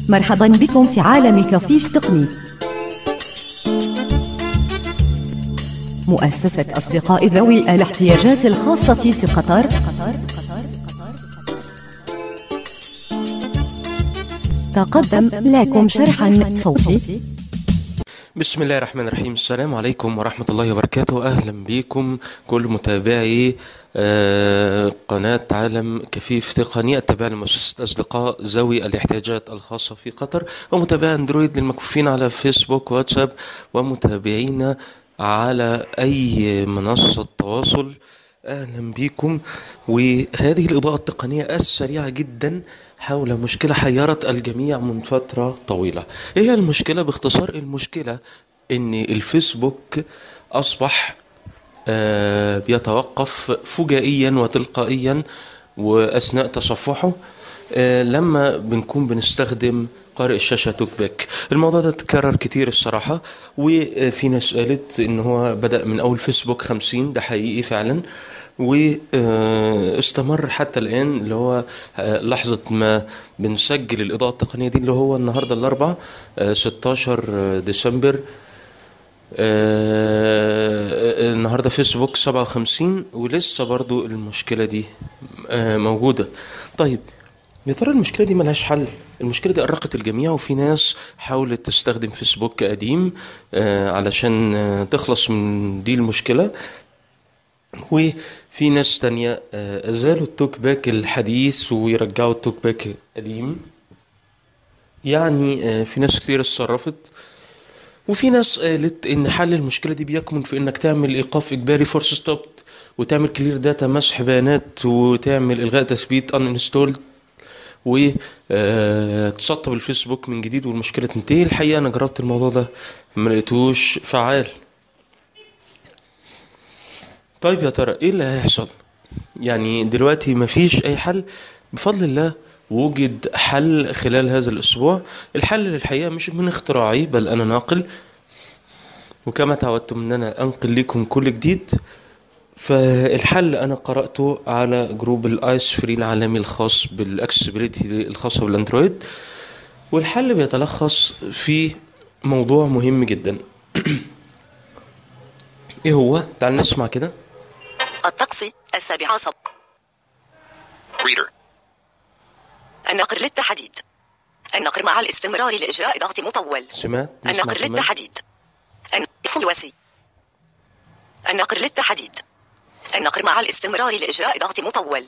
مرحبا بكم في عالم كفيف تقني مؤسسة أصدقاء ذوي الاحتياجات الخاصة في قطر تقدم لكم شرحا صوتي بسم الله الرحمن الرحيم السلام عليكم ورحمة الله وبركاته أهلا بكم كل متابعي آه، قناة عالم كفيف تقني التابعة لمؤسسة أصدقاء ذوي الاحتياجات الخاصة في قطر ومتابعي أندرويد للمكفوفين على فيسبوك واتساب ومتابعينا على أي منصة تواصل أهلا بكم وهذه الإضاءة التقنية السريعة جدا حول مشكلة حيرت الجميع من فترة طويلة إيه هي المشكلة باختصار المشكلة إن الفيسبوك أصبح آه، بيتوقف فجائيا وتلقائيا وأثناء تصفحه آه، لما بنكون بنستخدم قارئ الشاشة توك باك الموضوع ده اتكرر كتير الصراحة وفي ناس قالت ان هو بدأ من اول فيسبوك خمسين ده حقيقي فعلا واستمر حتى الآن اللي هو آه، لحظة ما بنسجل الإضاءة التقنية دي اللي هو النهاردة الأربعاء آه، 16 ديسمبر آه، النهارده فيسبوك 57 ولسه برضو المشكلة دي آه، موجودة طيب يا ترى المشكلة دي ملهاش حل المشكلة دي أرقت الجميع وفي ناس حاولت تستخدم فيسبوك قديم آه، علشان آه، تخلص من دي المشكلة وفي ناس تانية آه، أزالوا التوك باك الحديث ويرجعوا التوك باك القديم يعني آه، في ناس كتير اتصرفت وفي ناس قالت ان حل المشكله دي بيكمن في انك تعمل ايقاف اجباري فورس ستوب وتعمل كلير داتا مسح بيانات وتعمل الغاء تثبيت ان انستولد وتسطب الفيسبوك من جديد والمشكله تنتهي الحقيقه انا جربت الموضوع ده ما لقيتوش فعال طيب يا ترى ايه اللي هيحصل يعني دلوقتي مفيش اي حل بفضل الله وجد حل خلال هذا الاسبوع الحل للحقيقه مش من اختراعي بل انا ناقل وكما تعودتم ان انا انقل لكم كل جديد فالحل انا قراته على جروب الايس فري العالمي الخاص بالاكسسبيليتي الخاصه بالاندرويد والحل بيتلخص في موضوع مهم جدا ايه هو تعال نسمع كده الطقس السابعة صب Reader. النقر للتحديد النقر مع الاستمرار لإجراء ضغط مطول سمعت نسمع النقر كمان للتحديد النقر الوسي النقر للتحديد النقر مع الاستمرار لإجراء ضغط مطول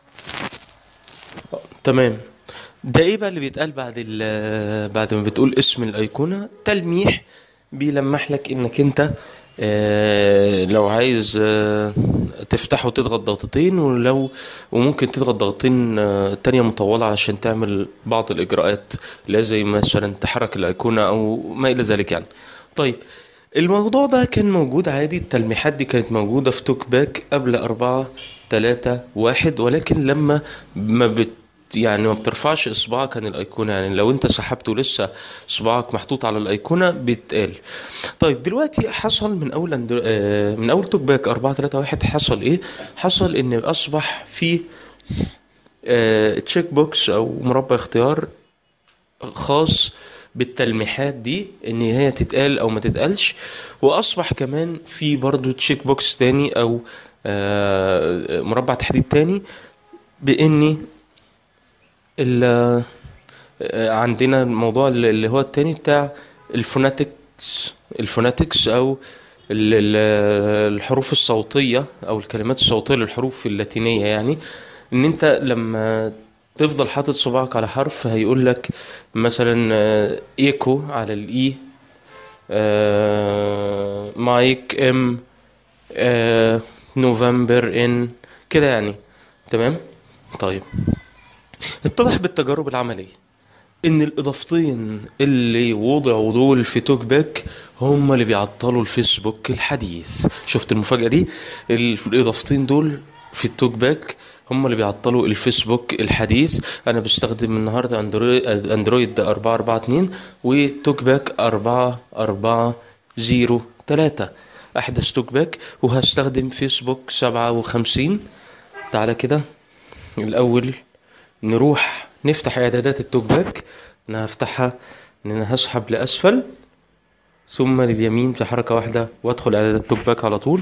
تمام ده ايه بقى اللي بيتقال بعد ال بعد ما بتقول اسم الايقونه تلميح بيلمح لك انك انت آه، لو عايز آه، تفتحه تضغط ضغطتين ولو وممكن تضغط ضغطتين آه، تانية مطولة علشان تعمل بعض الإجراءات لا زي مثلا تحرك الأيقونة أو ما إلى ذلك يعني طيب الموضوع ده كان موجود عادي التلميحات دي كانت موجودة في توك باك قبل أربعة تلاتة واحد ولكن لما ما بت يعني ما بترفعش اصبعك عن الايقونه يعني لو انت سحبت ولسه صباعك محطوط على الايقونه بيتقال طيب دلوقتي حصل من اول أندرو... آه، من اول توك باك 4 3 1 حصل ايه حصل ان اصبح في تشيك بوكس او مربع اختيار خاص بالتلميحات دي ان هي تتقال او ما تتقالش واصبح كمان في برضو تشيك بوكس تاني او آه، مربع تحديد تاني باني ال- آه، عندنا الموضوع اللي اللي هو التاني بتاع الفوناتكس الفوناتكس او ال- ال- الحروف الصوتية او الكلمات الصوتية للحروف اللاتينية يعني ان انت لما تفضل حاطط صباعك على حرف هيقول لك مثلا آه، ايكو على الاي آه، مايك ام آه، نوفمبر ان كده يعني تمام طيب اتضح بالتجارب العملية ان الاضافتين اللي وضعوا دول في توك باك هم اللي بيعطلوا الفيسبوك الحديث شفت المفاجأة دي ال- الاضافتين دول في التوك باك هم اللي بيعطلوا الفيسبوك الحديث انا بستخدم النهارده اندرويد اندرويد 442 وتوك باك 4403 احدث توك باك وهستخدم فيسبوك 57 تعالى كده الاول نروح نفتح اعدادات التوك باك انا هفتحها ان انا هسحب لاسفل ثم لليمين في حركة واحدة وادخل اعدادات التوك باك على طول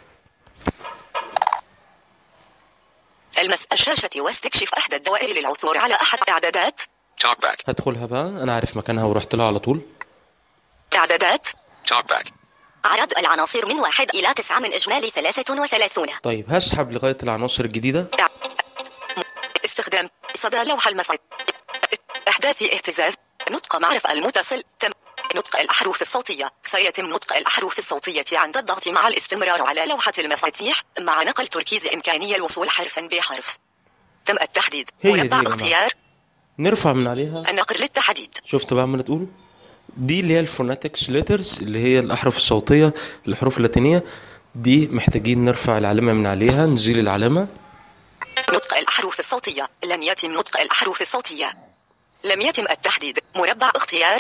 المس الشاشة واستكشف إحدى الدوائر للعثور على أحد إعدادات Talkback. هدخلها بقى انا عارف مكانها ورحت لها على طول إعدادات Talkback. عدد العناصر من واحد إلى تسعة من إجمالي ثلاثة وثلاثون طيب هسحب لغاية العناصر الجديدة استخدام صدى لوح المفعل إحداث اهتزاز نطق معرفة المتصل تم نطق الأحرف الصوتية سيتم نطق الأحرف الصوتية عند الضغط مع الاستمرار على لوحة المفاتيح مع نقل تركيز إمكانية الوصول حرفا بحرف تم التحديد هي دي يا مربع جماعة. اختيار نرفع من عليها النقر للتحديد شفت بقى عمالة تقول دي اللي هي الفوناتكس ليترز اللي هي الأحرف الصوتية الحروف اللاتينية دي محتاجين نرفع العلامة من عليها نزيل العلامة نطق الأحرف الصوتية لم يتم نطق الأحرف الصوتية لم يتم التحديد مربع اختيار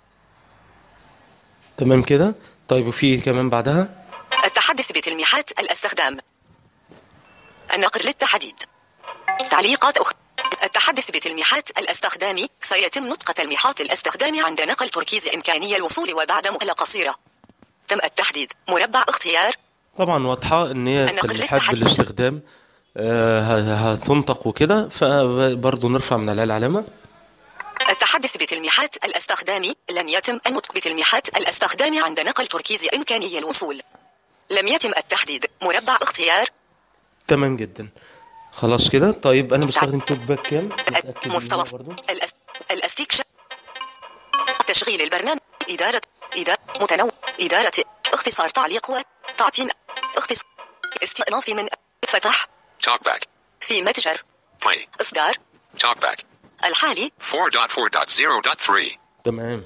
تمام كده طيب وفي كمان بعدها التحدث بتلميحات الاستخدام النقر للتحديد تعليقات أخرى التحدث بتلميحات الاستخدام سيتم نطق تلميحات الاستخدام عند نقل تركيز إمكانية الوصول وبعد مهلة قصيرة تم التحديد مربع اختيار طبعا واضحة ان هي النقل تلميحات للتحديد. بالاستخدام آه، ه- هتنطق وكده فبرضه نرفع من عليها العلامة التحدث بتلميحات الاستخدام لن يتم النطق بتلميحات الاستخدام عند نقل تركيز إمكانية الوصول لم يتم التحديد مربع اختيار تمام جدا خلاص كده طيب انا بستخدم توك باك كام نتأكد منها مستوى برضو. الأس... الاستكشاف تشغيل البرنامج إدارة إدارة متنوع إدارة اختصار تعليق وتعتيم اختصار استئناف من فتح Talkback. في متجر Play. إصدار Talkback. الحالي 4.4.0.3. تمام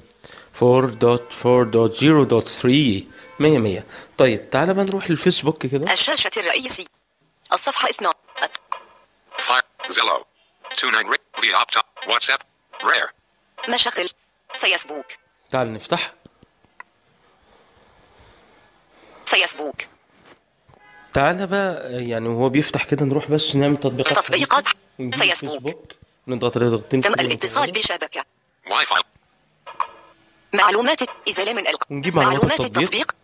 4.4.0.3 مية مية طيب تعالى بقى نروح للفيسبوك كده الشاشة الرئيسي الصفحة 2 Fire. Zillow. 29 Rick. Via Optop. WhatsApp. Rare. مشاغل فيسبوك تعال نفتح فيسبوك تعالى بقى يعني وهو بيفتح كده نروح بس نعمل تطبيقات تطبيقات ونجيب فيسبوك. نضغط عليه ضغطتين تم كده الاتصال ونتابع. بشبكة Wi-Fi. معلومات إزالة من الق... ونجيب معلومات معلومات التطبيق. التطبيق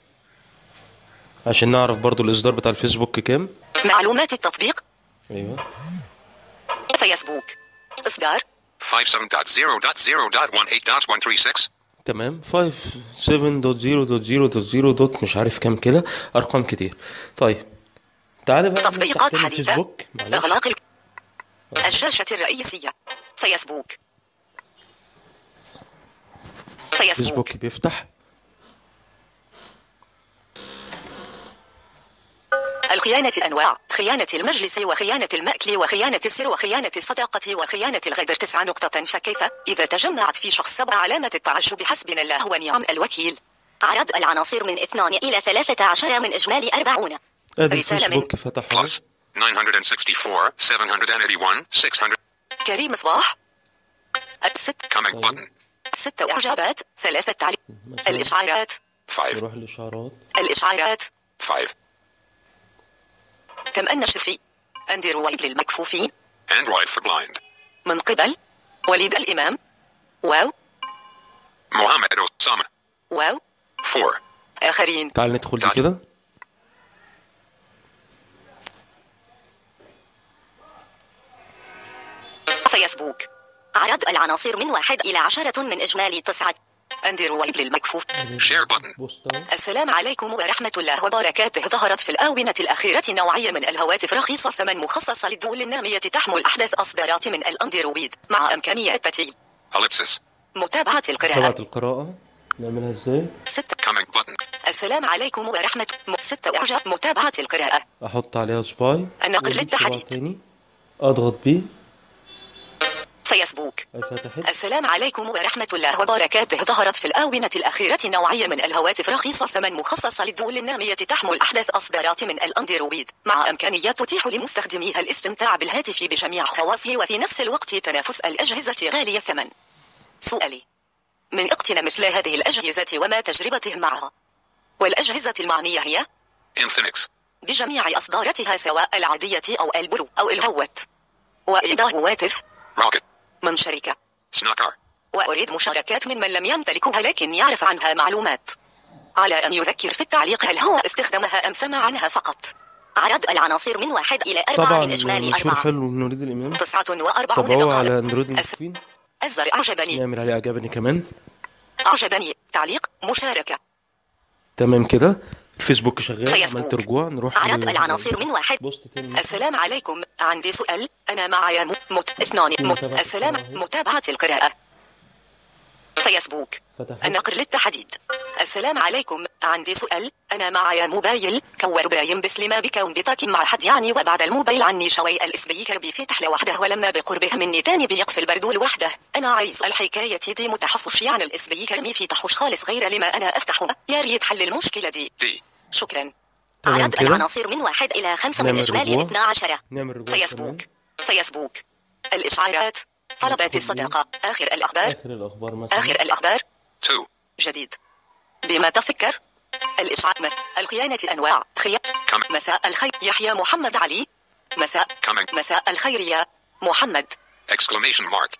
عشان نعرف برضو الاصدار بتاع الفيسبوك كام معلومات التطبيق ايوه فيسبوك إصدار 57.0.0.18.136. تمام 5.7.0.0.0 دوت مش عارف كام كده ارقام كتير طيب تعالى بقى نفتح تطبيقات تاني حديثة فيسبوك معلش. إغلاق ال... الشاشة الرئيسية فيسبوك فيسبوك فيسبوك بيفتح الخيانة أنواع خيانة المجلس وخيانة المأكل وخيانة السر وخيانة الصداقة وخيانة الغدر تسعة نقطة فكيف إذا تجمعت في شخص سبع علامة التعجب حسبنا الله ونعم الوكيل عدد العناصر من اثنان إلى ثلاثة عشر من إجمالي أربعون ادي رسالة من- الفيسبوك فتح أهو. Plus. 964. 781. 600. كريم صباح ست Comment button. ستة إعجابات ثلاثة تعليق الإشعارات 5. نروح للاشعارات الإشعارات 5. تم النشر في أندرويد للمكفوفين Android for blind. من قبل وليد الإمام واو Mohammed Osama. واو 4. آخرين تعال ندخل دي تعال. كده فيسبوك عدد العناصر من واحد إلى عشرة من إجمالي تسعة أندرويد للمكفوف Share button. بوست أهو. السلام عليكم ورحمة الله وبركاته ظهرت في الآونة الأخيرة نوعية من الهواتف رخيصة الثمن مخصصة للدول النامية تحمل أحدث أصدارات من الأندرويد مع إمكانية التتي Ellipsis. متابعة طبعة القراءة القراءة نعملها ازاي ستة Comment button. السلام عليكم ورحمة م- ستة إعجاب متابعة القراءة احط عليها صباعي النقل وأجيب للتحديد. صباع تاني اضغط بيه فيسبوك هي فتحت السلام عليكم ورحمة الله وبركاته ظهرت في الآونة الأخيرة نوعية من الهواتف رخيصة الثمن مخصصة للدول النامية تحمل أحدث أصدارات من الأندرويد مع إمكانية تتيح لمستخدميها الاستمتاع بالهاتف بجميع خواصه وفي نفس الوقت تنافس الأجهزة غالية الثمن سؤالي من اقتنى مثل هذه الأجهزة وما تجربته معها والأجهزة المعنية هي Infinix. بجميع أصدارتها سواء العادية أو البرو أو الهوت وإيضاح هواتف Rocket. من شركة Snooker. وأريد مشاركات من من لم يمتلكها لكن يعرف عنها معلومات على أن يذكر في التعليق هل هو استخدمها أم سمع عنها فقط عدد العناصر من واحد إلى أربعة طبعا من إجمالي مشهور أربعة حلو من نريد الإمام تسعة وأربعون طبعوه على دقائق اندرويد أس... المكفين الزر أعجبني نعمل عليه اعجبني كمان أعجبني تعليق مشاركة تمام كده الفيسبوك شغال فيسبوك. عملت رجوع نروح عدد ل- العناصر من واحد بوست تاني السلام عليكم عندي سؤال أنا معي م... مت... اثنان مت... متابعة السلام القراءة. متابعة القراءة فيسبوك فتحت. النقر للتحديد السلام عليكم عندي سؤال أنا معي موبايل كور برايم بسلمة بكون بطاقم مع حد يعني وبعد الموبايل عني شوي السبيكر بيفتح لوحده ولما بقربه مني تاني بيقفل برضو لوحده أنا عايز الحكاية دي متحصش يعني السبيكر ما يفتحوش خالص غير لما أنا أفتحه يا ريت حل المشكلة دي D. شكرا تمام عدد كده العناصر من واحد إلى خمسة من نعمل إجمالي رجوع. اثنا عشر نعمل رجوع فيسبوك كمان. فيسبوك الإشعارات طلبات الصداقة آخر الأخبار اخر الاخبار مثلا آخر الأخبار 2. جديد بما تفكر الإشعاع مس... الخيانة أنواع خيانة Coming. مساء الخير يحيى محمد علي مساء Coming. مساء الخير يا محمد Exclamation mark.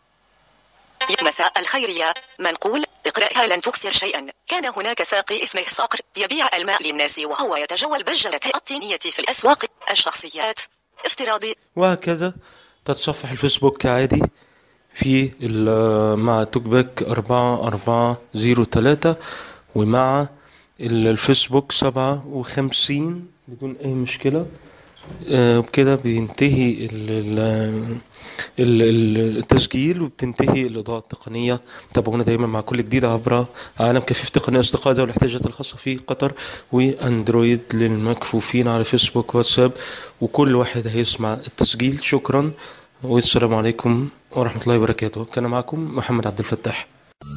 مساء الخير يا منقول اقرأها لن تخسر شيئا كان هناك ساقي اسمه صقر يبيع الماء للناس وهو يتجول بجرة الطينية في الأسواق الشخصيات افتراضي وهكذا تتصفح الفيسبوك عادي في ال- مع توك باك أربعة أربعة زيرو تلاتة ومع ال- الفيسبوك سبعة وخمسين بدون أي مشكلة آه، وبكده بينتهي ال- ال- ال- ال- التسجيل وبتنتهي الإضاءة التقنية تابعونا دايما مع كل جديد عبر عالم كفيف تقنية أصدقاء ذوي الاحتياجات الخاصة في قطر وأندرويد للمكفوفين على فيسبوك واتساب وكل واحد هيسمع التسجيل شكرا والسلام عليكم ورحمة الله وبركاته كان معكم محمد عبد الفتاح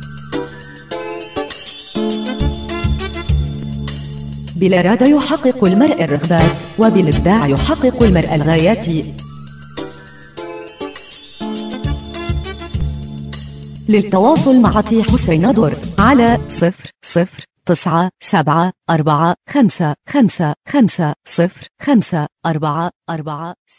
بالإرادة يحقق المرء الرغبات وبالإبداع يحقق المرء الغايات للتواصل مع تي حسين دور على صفر صفر تسعة سبعة أربعة خمسة خمسة خمسة صفر خمسة أربعة أربعة